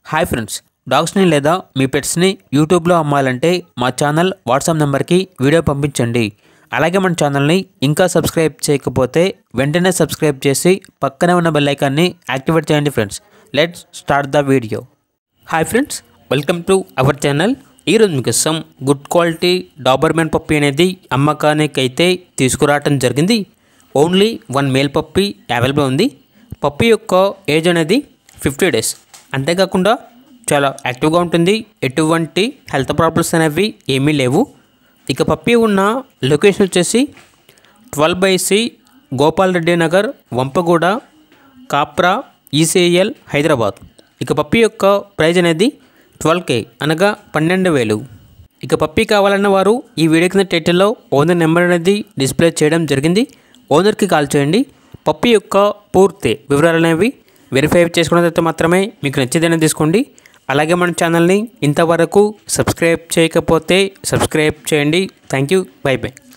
hi friends డాగ్స్ని లేదా మీ పెట్స్ని యూట్యూబ్లో అమ్మాలంటే మా ఛానల్ వాట్సాప్ నెంబర్కి వీడియో పంపించండి అలాగే మన ఛానల్ని ఇంకా సబ్స్క్రైబ్ చేయకపోతే వెంటనే సబ్స్క్రైబ్ చేసి పక్కనే ఉన్న బెల్ ఐకాన్ని యాక్టివేట్ చేయండి friends let's start the video hi friends welcome to our channel ఈరోజు మీకోసం గుడ్ క్వాలిటీ డాబర్మెన్ పప్పి అనేది అమ్మకానికి అయితే తీసుకురావటం జరిగింది only one male puppy available ఉంది పప్పి యొక్క ఏజ్ అనేది ఫిఫ్టీ డేస్ అంతేకాకుండా చాలా యాక్టివ్గా ఉంటుంది ఎటువంటి హెల్త్ ప్రాబ్లమ్స్ అనేవి ఏమీ లేవు ఇక పప్పి ఉన్న లొకేషన్ వచ్చేసి twelve by C Gopal Reddy Nagar Vampaguda Kapra ECIL Hyderabad ఇక పప్పి యొక్క ప్రైజ్ అనేది ట్వెల్వ్ కే అనగా పన్నెండు వేలు ఇక పప్పి కావాలన్న వారు ఈ వీడియో కింద టైటిల్లో ఓనర్ నెంబర్ అనేది డిస్ప్లే చేయడం జరిగింది ఓనర్కి కాల్ చేయండి పప్పి యొక్క పూర్తి వివరాలు అనేవి వెరిఫై చేసుకున్న తర్వాత మాత్రమే మీకు నచ్చేదైనా తీసుకోండి అలాగే మన ఛానల్ని ఇంతవరకు సబ్స్క్రైబ్ చేయకపోతే సబ్స్క్రైబ్ చేయండి థ్యాంక్ యూ బై బై